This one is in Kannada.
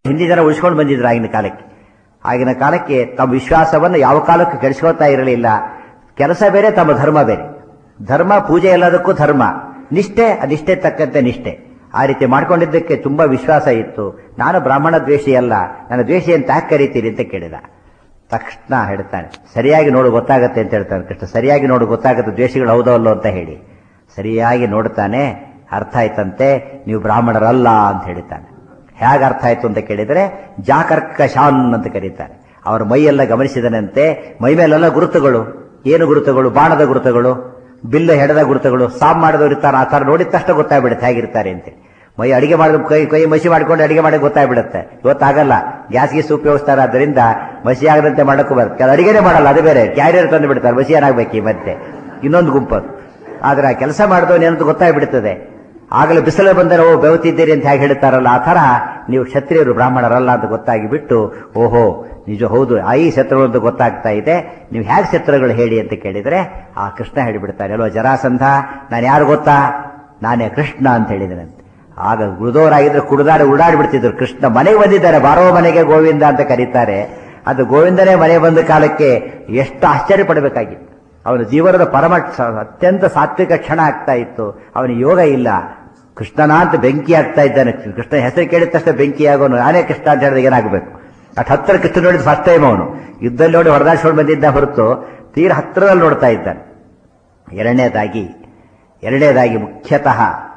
ಹಿಂದಿ ಜನ ಉಳಿಸ್ಕೊಂಡು ಬಂದಿದ್ರು ಆಗಿನ ಕಾಲಕ್ಕೆ ಆಗಿನ ಕಾಲಕ್ಕೆ ತಮ್ಮ ವಿಶ್ವಾಸವನ್ನು ಯಾವ ಕಾಲಕ್ಕೂ ಕೆಡಿಸ್ಕೊಳ್ತಾ ಇರಲಿಲ್ಲ ಕೆಲಸ ಬೇರೆ ತಮ್ಮ ಧರ್ಮ ಬೇರೆ ಧರ್ಮ ಪೂಜೆ ಎಲ್ಲದಕ್ಕೂ ಧರ್ಮ ನಿಷ್ಠೆ ಆ ನಿಷ್ಠೆ ತಕ್ಕಂತೆ ನಿಷ್ಠೆ ಆ ರೀತಿ ಮಾಡ್ಕೊಂಡಿದ್ದಕ್ಕೆ ತುಂಬಾ ವಿಶ್ವಾಸ ಇತ್ತು ನಾನು ಬ್ರಾಹ್ಮಣ ದ್ವೇಷಿ ಅಲ್ಲ ನನ್ನ ದ್ವೇಷಿ ಅಂತ ಯಾಕೆ ಕರೀತೀರಿ ಅಂತ ಕೇಳಿದ ತಕ್ಷಣ ಹೇಳ್ತಾನೆ ಸರಿಯಾಗಿ ನೋಡು ಗೊತ್ತಾಗತ್ತೆ ಅಂತ ಹೇಳ್ತಾನೆ ಕೃಷ್ಣ ಸರಿಯಾಗಿ ನೋಡು ಗೊತ್ತಾಗುತ್ತೆ ದ್ವೇಷಿಗಳು ಹೌದೋ ಅಲ್ಲೋ ಅಂತ ಹೇಳಿ ಸರಿಯಾಗಿ ನೋಡ್ತಾನೆ ಅರ್ಥ ಆಯ್ತಂತೆ ನೀವು ಬ್ರಾಹ್ಮಣರಲ್ಲ ಅಂತ ಹೇಳ್ತಾನೆ ಹೇಗೆ ಅರ್ಥ ಆಯ್ತು ಅಂತ ಕೇಳಿದರೆ ಜಾಕರ್ಕ ಶಾನ್ ಅಂತ ಕರೀತಾರೆ ಅವರ ಮೈಯೆಲ್ಲ ಗಮನಿಸಿದನಂತೆ ಮೈ ಮೇಲೆಲ್ಲ ಗುರುತುಗಳು ಏನು ಗುರುತುಗಳು ಬಾಣದ ಗುರುತುಗಳು ಬಿಲ್ಲು ಹೆಡದ ಗುರುತುಗಳು ಸಾಮ್ ಮಾಡಿದವರು ಇರ್ತಾರೆ ಆ ಥರ ನೋಡಿದ ತಕ್ಷಣ ಗೊತ್ತಾಗ್ಬಿಡುತ್ತೆ ಹೇಗಿರ್ತಾರೆ ಅಂತ ಮೈ ಅಡಿಗೆ ಮಾಡಿದ ಕೈ ಕೈ ಮಸಿ ಮಾಡ್ಕೊಂಡು ಅಡಿಗೆ ಮಾಡಿ ಗೊತ್ತಾಗ್ಬಿಡುತ್ತೆ ಇವತ್ತಾಗಲ್ಲ ಗ್ಯಾಸ್ಗೆ ಸೂಪ್ ಉಪಯೋಗಿಸ್ತಾರೆ ಅದರಿಂದ ಮಸಿ ಆಗದಂತೆ ಮಾಡಕ್ಕೂ ಬರುತ್ತೆ ಅದು ಅಡಿಗೆನೇ ಮಾಡಲ್ಲ ಅದು ಬೇರೆ ಕ್ಯಾರಿಯರ್ ತಂದು ಬಿಡ್ತಾರೆ ಮಸಿ ಏನಾಗಬೇಕು ಈ ಮತ್ತೆ ಇನ್ನೊಂದು ಗುಂಪು ಆದ್ರೆ ಆ ಕೆಲಸ ಮಾಡಿದವನು ಏನಂತ ಗೊತ್ತಾಗ್ಬಿಡ್ತದೆ ಆಗಲೇ ಬಿಸಿಲು ಬಂದರೆ ಓ ಬೆವತಿದ್ದೀರಿ ಅಂತ ಹೇಗೆ ಹೇಳ್ತಾರಲ್ಲ ಆ ತರ ನೀವು ಕ್ಷತ್ರಿಯರು ಬ್ರಾಹ್ಮಣರಲ್ಲ ಅಂತ ಗೊತ್ತಾಗಿ ಬಿಟ್ಟು ಓಹೋ ನಿಜ ಹೌದು ಆ ಈ ಶತ್ರುಗಳು ಅಂತ ಗೊತ್ತಾಗ್ತಾ ಇದೆ ನೀವು ಹೇಗೆ ಶತ್ರುಗಳು ಹೇಳಿ ಅಂತ ಕೇಳಿದ್ರೆ ಆ ಕೃಷ್ಣ ಹೇಳಿಬಿಡ್ತಾರೆ ಅಲ್ವಾ ಜರಾಸಂಧ ನಾನು ಯಾರು ಗೊತ್ತಾ ನಾನೇ ಕೃಷ್ಣ ಅಂತ ಹೇಳಿದನಂತೆ ಆಗ ಗುರುದವರಾಗಿದ್ರೆ ಕುಡಿದಾಡಿ ಉಡಾಡ್ಬಿಡ್ತಿದ್ರು ಕೃಷ್ಣ ಮನೆಗೆ ಬಂದಿದ್ದಾರೆ ಬಾರೋ ಮನೆಗೆ ಗೋವಿಂದ ಅಂತ ಕರೀತಾರೆ ಅದು ಗೋವಿಂದನೇ ಮನೆ ಬಂದ ಕಾಲಕ್ಕೆ ಎಷ್ಟು ಆಶ್ಚರ್ಯ ಪಡಬೇಕಾಗಿತ್ತು ಅವನ ಜೀವನದ ಪರಮ ಸ- ಅತ್ಯಂತ ಸಾತ್ವಿಕ ಕ್ಷಣ ಆಗ್ತಾ ಇತ್ತು ಅವನ ಯೋಗ ಇಲ್ಲ ಕೃಷ್ಣನ ಅಂತ ಬೆಂಕಿ ಆಗ್ತಾ ಇದ್ದಾನೆ ಕೃಷ್ಣ ಹೆಸರು ಕೇಳಿದ ತಕ್ಷಣ ಬೆಂಕಿ ಆಗೋನು ನಾನೇ ಕೃಷ್ಣ ಅಂತ ಹೇಳಿದ್ರೆ ಏನಾಗಬೇಕು ಅಟ್ ಹತ್ತಿರ ಕೃಷ್ಣ ನೋಡಿದ ಫಸ್ಟ್ ಟೈಮ್ ಅವನು ಯುದ್ಧದಲ್ಲಿ ನೋಡಿ ಹೊಡೆದಾಡ್ಸ್ಕೊಂಡು ಬಂದಿದ್ದ ಹೊರತು ತೀರ ಹತ್ತಿರದಲ್ಲಿ ನೋಡ್ತಾ ಇದ್ದಾನೆ ಎರಡನೇದಾಗಿ ಎರಡನೇದಾಗಿ ಮುಖ್ಯತಃ